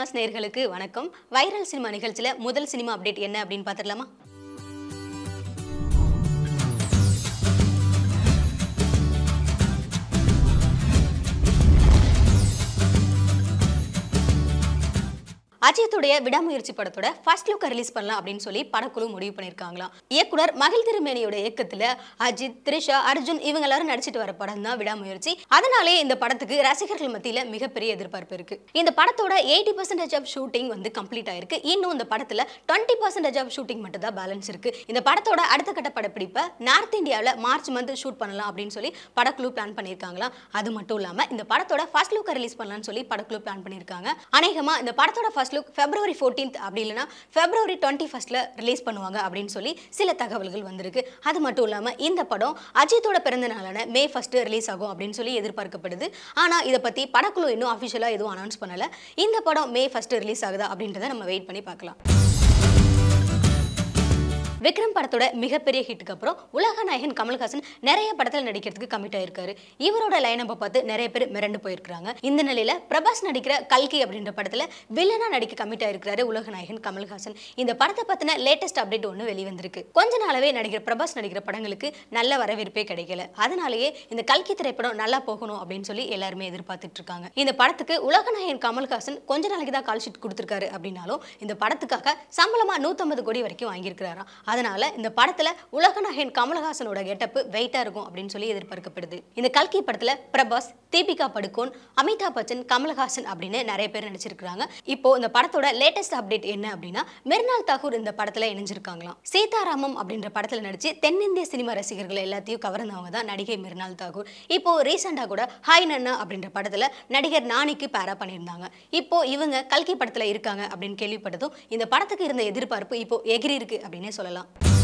cinemas நேயர்களுக்கு வணக்கம் viral cinema நிகழ்ச்சியில முதல் சினிமா அப்டேட் என்ன அப்படின்னு பார்த்துடலாமா அஜித்துடைய விடாமுயற்சி படத்தோட ஃபர்ஸ்ட் லுக்கை ரிலீஸ் பண்ணலாம் அப்படின்னு சொல்லி படக்குழு முடிவு பண்ணியிருக்காங்களாம் இயக்குனர் மகிழ் திருமேனியோட இயக்கத்துல அஜித் த்ரிஷா அர்ஜுன் இவங்க எல்லாரும் நடிச்சிட்டு வர படம் தான் விடாமுயற்சி அதனாலே இந்த படத்துக்கு ரசிகர்கள் மத்தியில மிகப்பெரிய எதிர்பார்ப்பு இருக்கு இந்த படத்தோட எயிட்டி பர்சன்டேஜ் ஆஃப் ஷூட்டிங் வந்து கம்ப்ளீட் ஆயிருக்கு இன்னும் இந்த படத்துல டுவெண்ட்டி பர்சன்டேஜ் ஆஃப் ஷூட்டிங் மட்டும் தான் பேலன்ஸ் இருக்கு இந்த படத்தோட அடுத்த கட்ட படப்பிடிப்பை நார்த் இந்தியாவில் மார்ச் மந்த் ஷூட் பண்ணலாம் அப்படின்னு சொல்லி படக்குழு பிளான் பண்ணியிருக்காங்களாம் அது மட்டும் இல்லாம இந்த படத்தோட ஃபர்ஸ்ட் லுக்கை ரிலீஸ் பண்ணலாம்னு சொல்லி படக்குழு பிளான் பண்ணியிருக்காங்க அநேகமா இந்த படத்தோட ஃபர்ஸ்ட் லுக் பிப்ரவரி ஃபோர்டீன்த் அப்படி இல்லைன்னா பிப்ரவரி டுவெண்ட்டி ஃபர்ஸ்ட்ல ரிலீஸ் பண்ணுவாங்க அப்படின்னு சொல்லி சில தகவல்கள் வந்திருக்கு அது மட்டும் இல்லாம இந்த படம் அஜித்தோட பிறந்த நாளான மே ஃபர்ஸ்ட் ரிலீஸ் ஆகும் அப்படின்னு சொல்லி எதிர்பார்க்கப்படுது ஆனா இதை பத்தி படக்குழு இன்னும் அஃபிஷியலா எதுவும் அனௌன்ஸ் பண்ணல இந்த படம் மே ஃபர்ஸ்ட் ரிலீஸ் ஆகுதா அப்படின்றத நம்ம வெயிட் பண்ணி பார்க்கலாம் விக்ரம் படத்தோட மிகப்பெரிய ஹிட்டுக்கு அப்புறம் உலக நாயகன் கமல்ஹாசன் நிறைய படத்தில் நடிக்கிறதுக்கு கமிட் ஆயிருக்காரு இவரோட லைனப்பை பார்த்து நிறைய பேர் மிரண்டு போயிருக்காங்க இந்த நிலையில பிரபாஸ் நடிக்கிற கல்கி அப்படின்ற படத்துல வில்லனா நடிக்க கமிட் ஆயிருக்காரு உலக நாயகன் கமல்ஹாசன் இந்த படத்தை பத்தின லேட்டஸ்ட் அப்டேட் ஒன்று வெளிவந்திருக்கு கொஞ்ச நாளாவே நடிகர் பிரபாஸ் நடிக்கிற படங்களுக்கு நல்ல வரவேற்பே கிடைக்கல அதனாலேயே இந்த கல்கி திரைப்படம் நல்லா போகணும் அப்படின்னு சொல்லி எல்லாருமே எதிர்பார்த்துட்டு இருக்காங்க இந்த படத்துக்கு உலக நாயகன் கமல்ஹாசன் கொஞ்ச நாளைக்கு தான் கால் ஷீட் கொடுத்திருக்காரு அப்படின்னாலும் இந்த படத்துக்காக சம்பளமா 150 கோடி வரைக்கும் வாங்கியிருக்கிறாராம் அதனால இந்த படத்துல உலகநாயகன் கமலஹாசனோட கெட்டப்பு வெயிட்டா இருக்கும் அப்படின்னு சொல்லி எதிர்பார்க்கப்படுது இந்த கல்கி படத்துல பிரபாஸ் தீபிகா படுகோன் அமிதாப் பச்சன் கமலஹாசன் அப்படின்னு நிறைய பேர் நடிச்சிருக்காங்க இப்போ இந்த படத்தோட லேட்டஸ்ட் அப்டேட் என்ன அப்படின்னா மெர்னால் தாகூர் இந்த படத்துல இணைஞ்சிருக்காங்களாம் சீதாராமம் அப்படின்ற படத்துல நடிச்சு தென்னிந்திய சினிமா ரசிகர்கள் எல்லாத்தையும் கவர்ந்தவங்க தான் நடிகை மெர்னால் தாகூர் இப்போ ரீசெண்டா கூட ஹாய் நன்னா அப்படின்ற படத்துல நடிகர் நானிக்கு பேரா பண்ணியிருந்தாங்க இப்போ இவங்க கல்கி படத்துல இருக்காங்க அப்படின்னு கேள்விப்பட்டதும் இந்த படத்துக்கு இருந்த எதிர்பார்ப்பு இப்போ எகிரி இருக்கு அப்படின்னே சொல்லலாம்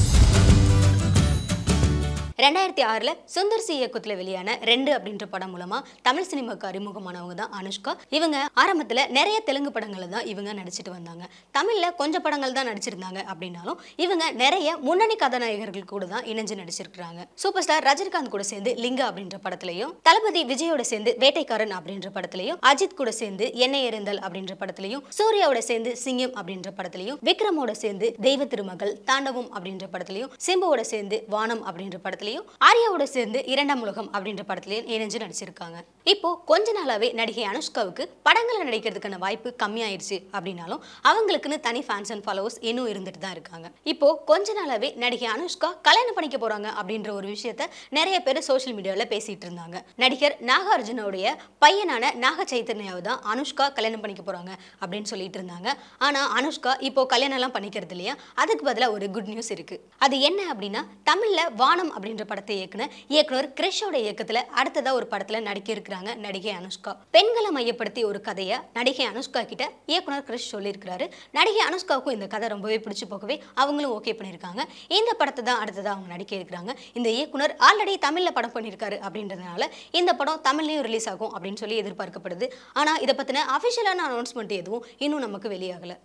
ரெண்டாயிரத்தி ஆறுல சுந்தர் சி இயக்கத்துல வெளியான ரெண்டு அப்படின்ற படம் மூலமா தமிழ் சினிமாக்கு அறிமுகமானவங்க தான் அனுஷ்கா இவங்க ஆரம்பத்துல நிறைய தெலுங்கு படங்கள்ல தான் இவங்க நடிச்சிட்டு வந்தாங்க தமிழ்ல கொஞ்சம் படங்கள் தான் நடிச்சிருந்தாங்க அப்படின்னாலும் இவங்க நிறைய முன்னணி கதாநாயகர்கள் கூட தான் இணைஞ்சு நடிச்சிருக்காங்க சூப்பர் ஸ்டார் ரஜினிகாந்த் கூட சேர்ந்து லிங்கா அப்படின்ற படத்துலயும் தளபதி விஜயோட சேர்ந்து வேட்டைக்காரன் அப்படின்ற படத்துலயும் அஜித் கூட சேர்ந்து எண்ணெய் எறிந்தல் அப்படின்ற படத்துலயும் சூர்யாவோட சேர்ந்து சிங்கம் அப்படின்ற படத்துலயும் விக்ரமோட சேர்ந்து தெய்வ திருமகள் தாண்டவம் அப்படின்ற படத்துலயும் சிம்புவோட சேர்ந்து வானம் அப்படின்ற படத்துலயும் ஆர்யாவோட சேர்ந்து இரண்டாம் உலகம் அப்படின்ற படத்துலயும் இணைஞ்சு நடிச்சிருக்காங்க இப்போ கொஞ்ச நாளாவே நடிகை அனுஷ்காவுக்கு படங்களை நடிக்கிறதுக்கான வாய்ப்பு கம்மியாயிருச்சு அப்படின்னாலும் அவங்களுக்குன்னு தனி ஃபேன்ஸ் அண்ட் ஃபாலோவர்ஸ் இன்னும் இருந்துட்டு தான் இருக்காங்க இப்போ கொஞ்ச நாளாவே நடிகை அனுஷ்கா கல்யாணம் பண்ணிக்க போறாங்க அப்படின்ற ஒரு விஷயத்த நிறைய பேர் சோஷியல் மீடியாவில் பேசிட்டு இருந்தாங்க நடிகர் நாகார்ஜுனோடைய பையனான நாக சைத்தன்யாவை தான் அனுஷ்கா கல்யாணம் பண்ணிக்க போறாங்க அப்படின்னு சொல்லிட்டு இருந்தாங்க ஆனா அனுஷ்கா இப்போ கல்யாணம் எல்லாம் பண்ணிக்கிறது இல்லையா அதுக்கு பதிலா ஒரு குட் நியூஸ் இருக்கு அது என்ன அப்படின்னா தமிழ்ல வானம் அப்படின்ற படத்தை இயக்குன இயக்குனர் கிரிஷோட இயக்கத்துல அடுத்ததா ஒரு படத்துல நடிக்க இருக்கிறாங்க நடிகை அனுஷ்கா பெண்களை மையப்படுத்தி ஒரு கதையை நடிகை அனுஷ்கா கிட்ட இயக்குனர் கிரிஷ் சொல்லியிருக்கிறாரு நடிகை அனுஷ்காவுக்கும் இந்த கதை ரொம்பவே பிடிச்சு போகவே அவங்களும் ஓகே பண்ணியிருக்காங்க இந்த படத்தை தான் அடுத்ததா அவங்க நடிக்க இருக்கிறாங்க இந்த இயக்குனர் ஆல்ரெடி தமிழ்ல படம் பண்ணியிருக்காரு அப்படின்றதுனால இந்த படம் தமிழ்லயும் ரிலீஸ் ஆகும் அப்படின்னு சொல்லி எதிர்பார்க்கப்படுது ஆனா இதை பத்தின அஃபிஷியலான அனௌன்ஸ்மெண்ட் எதுவும் இன்னும் நமக்கு வெளியாகல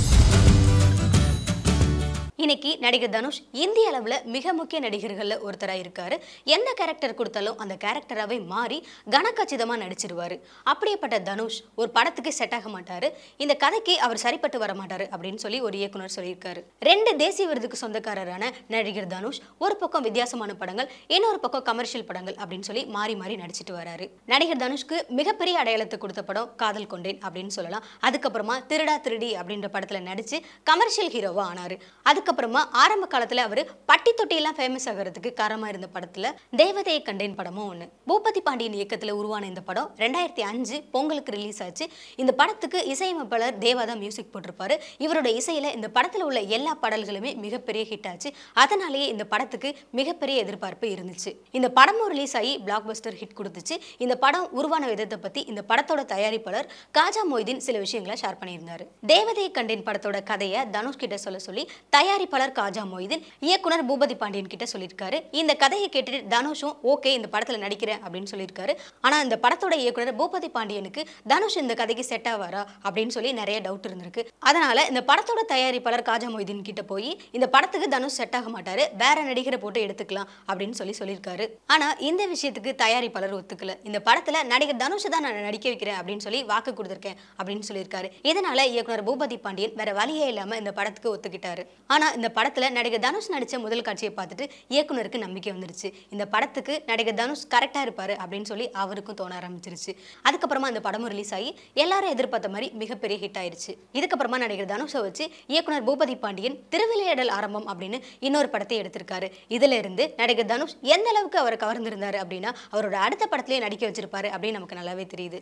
இன்னைக்கு நடிகர் தனுஷ் இந்திய அளவில் மிக முக்கிய நடிகர்களில் ஒருத்தராக இருக்காரு எந்த கேரக்டர் கொடுத்தாலும் அந்த கேரக்டராகவே மாறி கனக்கச்சிதமாக நடிச்சிருவாரு அப்படியேப்பட்ட தனுஷ் ஒரு படத்துக்கு செட் ஆக மாட்டாரு இந்த கதைக்கு அவர் சரிப்பட்டு வர மாட்டாரு அப்படின்னு சொல்லி ஒரு இயக்குனர் சொல்லியிருக்காரு ரெண்டு தேசிய விருதுக்கு சொந்தக்காரரான நடிகர் தனுஷ் ஒரு பக்கம் வித்தியாசமான படங்கள் இன்னொரு பக்கம் கமர்ஷியல் படங்கள் அப்படின்னு சொல்லி மாறி மாறி நடிச்சிட்டு வராரு நடிகர் தனுஷ்க்கு மிகப்பெரிய அடையாளத்தை கொடுத்த படம் காதல் கொண்டேன் அப்படின்னு சொல்லலாம் அதுக்கப்புறமா திருடா திருடி அப்படின்ற படத்துல நடிச்சு கமர்ஷியல் ஹீரோவா ஆனாரு அதுக்கப்புறமா ஆரம்ப காலத்துல அவர் பட்டி தொட்டியெல்லாம் ஃபேமஸ் ஆகிறதுக்கு காரணமா இருந்த படத்துல தேவதையை கண்டேன் படமும் ஒண்ணு பூபதி பாண்டியன் இயக்கத்துல உருவான இந்த படம் ரெண்டாயிரத்தி அஞ்சு பொங்கலுக்கு ரிலீஸ் ஆச்சு இந்த படத்துக்கு இசையமைப்பாளர் தேவாதா மியூசிக் போட்டிருப்பாரு இவரோட இசையில இந்த படத்துல உள்ள எல்லா பாடல்களுமே மிகப்பெரிய ஹிட் ஆச்சு அதனாலேயே இந்த படத்துக்கு மிகப்பெரிய எதிர்பார்ப்பு இருந்துச்சு இந்த படமும் ரிலீஸ் ஆகி பிளாக் பஸ்டர் ஹிட் கொடுத்துச்சு இந்த படம் உருவான விதத்தை பத்தி இந்த படத்தோட தயாரிப்பாளர் காஜா மொய்தீன் சில விஷயங்களை ஷேர் பண்ணியிருந்தாரு தேவதையை கண்டேன் படத்தோட கதையை தனுஷ் கிட்ட சொல்ல சொல்லி தயாரி தயாரிப்பாளர் காஜா மொய்தீன் இயக்குனர் பூபதி பாண்டியன் கிட்ட சொல்லியிருக்காரு இந்த கதையை கேட்டுட்டு தனுஷும் ஓகே இந்த படத்துல நடிக்கிறேன் அப்படின்னு சொல்லியிருக்காரு ஆனா இந்த படத்தோட இயக்குனர் பூபதி பாண்டியனுக்கு தனுஷ் இந்த கதைக்கு செட் ஆவாரா அப்படின்னு சொல்லி நிறைய டவுட் இருந்திருக்கு அதனால இந்த படத்தோட தயாரிப்பாளர் காஜா மொய்தீன் கிட்ட போய் இந்த படத்துக்கு தனுஷ் செட் ஆக மாட்டாரு வேற நடிகரை போட்டு எடுத்துக்கலாம் அப்படின்னு சொல்லி சொல்லியிருக்காரு ஆனா இந்த விஷயத்துக்கு தயாரிப்பாளர் ஒத்துக்கல இந்த படத்துல நடிகர் தனுஷ் தான் நான் நடிக்க வைக்கிறேன் அப்படின்னு சொல்லி வாக்கு கொடுத்திருக்கேன் அப்படின்னு சொல்லியிருக்காரு இதனால இயக்குனர் பூபதி பாண்டியன் வேற வழியே இல்லாம இந்த படத்துக்கு ஒத்துக்கிட்டாரு ஆனா இந்த படத்துல நடிகர் தனுஷ் நடிச்ச முதல் காட்சியை பார்த்துட்டு இயக்குனருக்கு நம்பிக்கை வந்துருச்சு இந்த படத்துக்கு நடிகர் தனுஷ் கரெக்டா இருப்பாரு அப்படின்னு சொல்லி அவருக்கும் தோண ஆரம்பிச்சிருச்சு அதுக்கப்புறமா இந்த படமும் ரிலீஸ் ஆகி எல்லாரும் எதிர்பார்த்த மாதிரி மிகப்பெரிய ஹிட் ஆயிருச்சு இதுக்கப்புறமா நடிகர் தனுஷை வச்சு இயக்குனர் பூபதி பாண்டியன் திருவிளையாடல் ஆரம்பம் அப்படின்னு இன்னொரு படத்தை எடுத்திருக்காரு இதுல இருந்து நடிகர் தனுஷ் எந்த அளவுக்கு அவர் கவர்ந்திருந்தாரு அப்படின்னா அவரோட அடுத்த படத்திலேயே நடிக்க வச்சிருப்பாரு அப்படின்னு நமக்கு நல்லாவே தெரியுது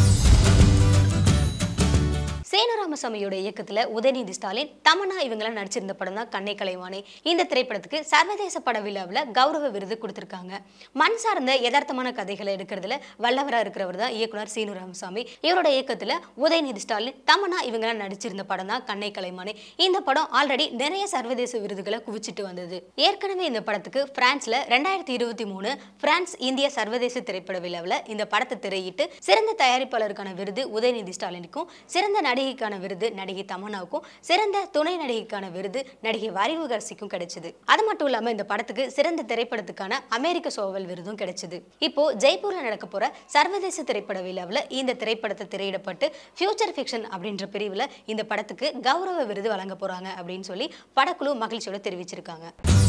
சேனு ராமசாமியோட இயக்கத்துல உதயநிதி ஸ்டாலின் தமன்னா இவங்கெல்லாம் நடிச்சிருந்த படம் தான் கண்ணை கலைவானே இந்த திரைப்படத்துக்கு சர்வதேச பட விழாவில் கௌரவ விருது கொடுத்திருக்காங்க மண் சார்ந்த யதார்த்தமான கதைகளை எடுக்கிறதுல வல்லவரா இருக்கிறவர் தான் இயக்குனர் சீனு ராமசாமி இவரோட இயக்கத்துல உதயநிதி ஸ்டாலின் தமன்னா இவங்கெல்லாம் நடிச்சிருந்த படம் தான் கண்ணை கலைமானே இந்த படம் ஆல்ரெடி நிறைய சர்வதேச விருதுகளை குவிச்சிட்டு வந்தது ஏற்கனவே இந்த படத்துக்கு பிரான்ஸ்ல ரெண்டாயிரத்தி இருபத்தி மூணு பிரான்ஸ் இந்திய சர்வதேச திரைப்பட விழாவில் இந்த படத்தை திரையிட்டு சிறந்த தயாரிப்பாளருக்கான விருது உதயநிதி ஸ்டாலினுக்கும் சிறந்த நடிகைக்கான விருது நடிகை தமன்னாவுக்கும் சிறந்த துணை நடிகைக்கான விருது நடிகை வரிவுகரசிக்கும் கிடைச்சது அது மட்டும் இல்லாம இந்த படத்துக்கு சிறந்த திரைப்படத்துக்கான அமெரிக்க சோவல் விருதும் கிடைச்சது இப்போ ஜெய்ப்பூர்ல நடக்க போற சர்வதேச திரைப்பட விழாவில் இந்த திரைப்படத்தை திரையிடப்பட்டு ஃபியூச்சர் ஃபிக்ஷன் அப்படின்ற பிரிவில் இந்த படத்துக்கு கௌரவ விருது வழங்க போறாங்க அப்படின்னு சொல்லி படக்குழு மகிழ்ச்சியோட தெரிவிச்சிருக்காங்க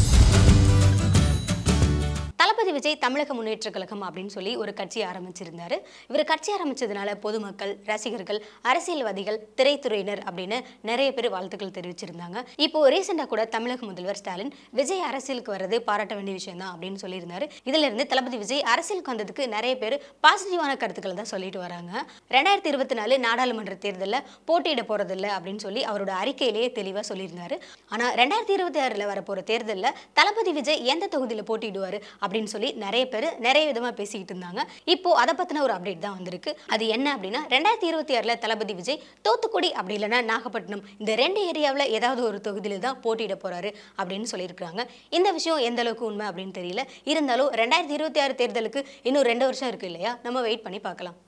தளபதி விஜய் தமிழக முன்னேற்ற கழகம் அப்படின்னு சொல்லி ஒரு கட்சி ஆரம்பிச்சிருந்தாரு இவர் கட்சி ஆரம்பிச்சதுனால பொதுமக்கள் ரசிகர்கள் அரசியல்வாதிகள் திரைத்துறையினர் அப்படின்னு நிறைய பேர் வாழ்த்துக்கள் தெரிவிச்சிருந்தாங்க இப்போ ரீசெண்டாக கூட தமிழக முதல்வர் ஸ்டாலின் விஜய் அரசியலுக்கு வர்றது பாராட்ட வேண்டிய விஷயம் தான் அப்படின்னு சொல்லியிருந்தாரு இதுல இருந்து தளபதி விஜய் அரசியலுக்கு வந்ததுக்கு நிறைய பேர் பாசிட்டிவான கருத்துக்களை தான் சொல்லிட்டு வராங்க ரெண்டாயிரத்தி இருபத்தி நாலு நாடாளுமன்ற தேர்தலில் போட்டியிட போறதில்ல அப்படின்னு சொல்லி அவரோட அறிக்கையிலேயே தெளிவாக சொல்லியிருந்தாரு ஆனா ரெண்டாயிரத்தி இருபத்தி ஆறுல வரப்போற தேர்தலில் தளபதி விஜய் எந்த தொகுதியில் போட்டியிடுவாரு அப்படின்னு சொல்லி நிறைய பேர் நிறைய விதமா பேசிக்கிட்டு இருந்தாங்க இப்போ அதை பத்தின ஒரு அப்டேட் தான் வந்திருக்கு அது என்ன அப்படின்னா ரெண்டாயிரத்தி இருபத்தி ஆறுல தளபதி விஜய் தூத்துக்குடி அப்படி இல்லைன்னா நாகப்பட்டினம் இந்த ரெண்டு ஏரியாவில் ஏதாவது ஒரு தொகுதியில தான் போட்டியிட போறாரு அப்படின்னு சொல்லியிருக்காங்க இந்த விஷயம் எந்த அளவுக்கு உண்மை அப்படின்னு தெரியல இருந்தாலும் ரெண்டாயிரத்தி இருபத்தி ஆறு தேர்தலுக்கு இன்னும் ரெண்டு வருஷம் இருக்கு இல்லையா நம்ம வெயிட் பண்ணி பார்க்கலாம்